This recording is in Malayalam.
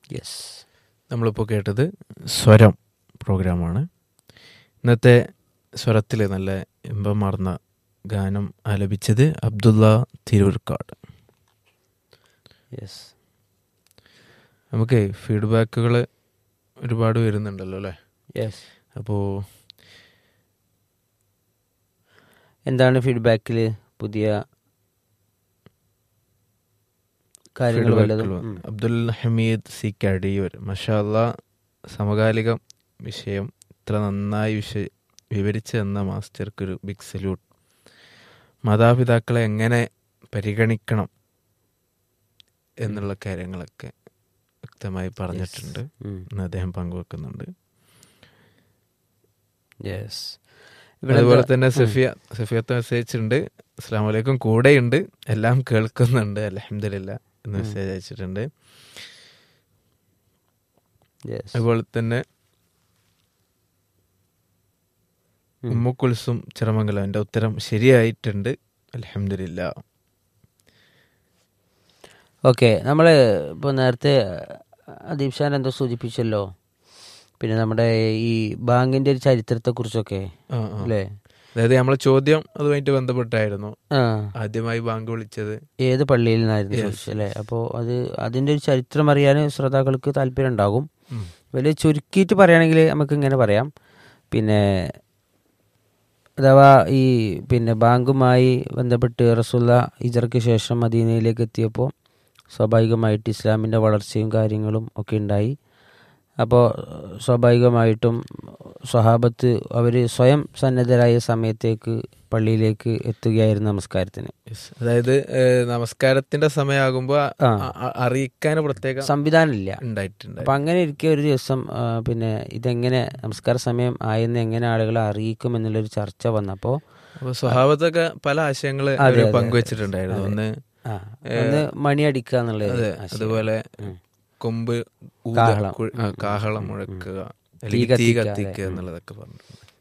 യെസ് നമ്മളിപ്പോൾ കേട്ടത് സ്വരം പ്രോഗ്രാമാണ് ഇന്നത്തെ സ്വരത്തിൽ നല്ല ഇമ്പമാർന്ന ഗാനം ആലപിച്ചത് അബ്ദുള്ള തിരൂർക്കാട് യെസ് നമുക്ക് ഫീഡ്ബാക്കുകൾ ഒരുപാട് വരുന്നുണ്ടല്ലോ അല്ലേ യെസ് അപ്പോൾ എന്താണ് ഫീഡ്ബാക്കിൽ പുതിയ കാര്യങ്ങൾ വല്ലതും ഉം. അബ്ദുൽ ഹമീദ് സി കടിയൂർ മഷാല്ല സമകാലിക വിഷയം ഇത്ര നന്നായി വിഷ വിവരിച്ചു തന്ന മാസ്റ്റർക്കൊരു ബിഗ് സല്യൂട്ട് മാതാപിതാക്കളെ എങ്ങനെ പരിഗണിക്കണം എന്നുള്ള കാര്യങ്ങളൊക്കെ വ്യക്തമായി പറഞ്ഞിട്ടുണ്ട് ഉം. എന്ന് അദ്ദേഹം പങ്കുവെക്കുന്നുണ്ട് യെസ് അതുപോലെ തന്നെ സഫിയ സഫിയത്ത് മെസ്സേജ് ഉണ്ട് അസ്സാം വലൈക്കും കൂടെയുണ്ട് എല്ലാം കേൾക്കുന്നുണ്ട് അലഹമില്ല എന്ന് മെസ്സേജ് അയച്ചിട്ടുണ്ട് യെസ് അതുപോലെ തന്നെ ഉമ്മു കുൽസും ചിറമംഗലം എൻ്റെ ഉത്തരം ശരിയായിട്ടുണ്ട് അലഹമില്ല ഓക്കെ നമ്മൾ ഇപ്പോൾ നേരത്തെ അദീപ് ഷാൻ എന്തോ സൂചിപ്പിച്ചല്ലോ പിന്നെ നമ്മുടെ ഈ ബാങ്കിന്റെ ഒരു ചരിത്രത്തെക്കുറിച്ചൊക്കെ അല്ലേ അതായത് നമ്മളെ ചോദ്യം അതുമായിട്ട് ബന്ധപ്പെട്ടായിരുന്നു ആ ആദ്യമായി ബാങ്ക് വിളിച്ചത് ഏത് പള്ളിയിൽ നിന്നായിരുന്നു Yes, ചോദിച്ചത് അല്ലേ അപ്പോൾ അത് അതിൻ്റെ ഒരു ചരിത്രം അറിയാൻ ശ്രോതാക്കൾക്ക് താല്പര്യം ഉണ്ടാകും ഉം. വലിയ ചുരുക്കിയിട്ട് പറയുകയാണെങ്കിൽ നമുക്ക് ഇങ്ങനെ പറയാം പിന്നെ അഥവാ ഈ പിന്നെ ബാങ്കുമായി ബന്ധപ്പെട്ട് റസുല്ല ഇജർക്ക് ശേഷം മദീനയിലേക്ക് എത്തിയപ്പോൾ സ്വാഭാവികമായിട്ട് ഇസ്ലാമിൻ്റെ വളർച്ചയും കാര്യങ്ങളും ഒക്കെ ഉണ്ടായി അപ്പോൾ സ്വാഭാവികമായിട്ടും സ്വഹാബത്ത് അവർ സ്വയം സന്നദ്ധരായ സമയത്തേക്ക് പള്ളിയിലേക്ക് എത്തുകയായിരുന്നു നമസ്കാരത്തിന് Yes. അതായത് ഏഹ്, നമസ്കാരത്തിന്റെ സമയമാകുമ്പോ ആ. അറിയിക്കാൻ പ്രത്യേകം സംവിധാനമില്ല ഉണ്ടായിട്ടുണ്ട് അപ്പം അങ്ങനെ ഇരിക്കെ ഒരു ദിവസം ആ, പിന്നെ ഇതെങ്ങനെ നമസ്കാര സമയം ആയെന്ന് എങ്ങനെ ആളുകളെ അറിയിക്കും എന്നുള്ളൊരു ചർച്ച വന്നപ്പോൾ അപ്പൊ സ്വഭാവത്തൊക്കെ പല ആശയങ്ങൾ അതെ, അവര് അതെ, പങ്കുവച്ചിട്ടുണ്ടായിരുന്നു അതെ. ഒന്ന് ആ ഒന്ന് മണിയടിക്കുക എന്നുള്ളത് അതെ ആശയം. അതുപോലെ ഉം. കൊമ്പ് ഊത, കാഹളം. കു- ആ, ഉം, ഉം, കാഹളം ഉം, ഉം. മുഴക്കുക തീ അല്ലെങ്കിൽ തീ കത്തിക്കുക, കത്തിക്കുക അതെ. എന്നുള്ളതൊക്കെ പറഞ്ഞു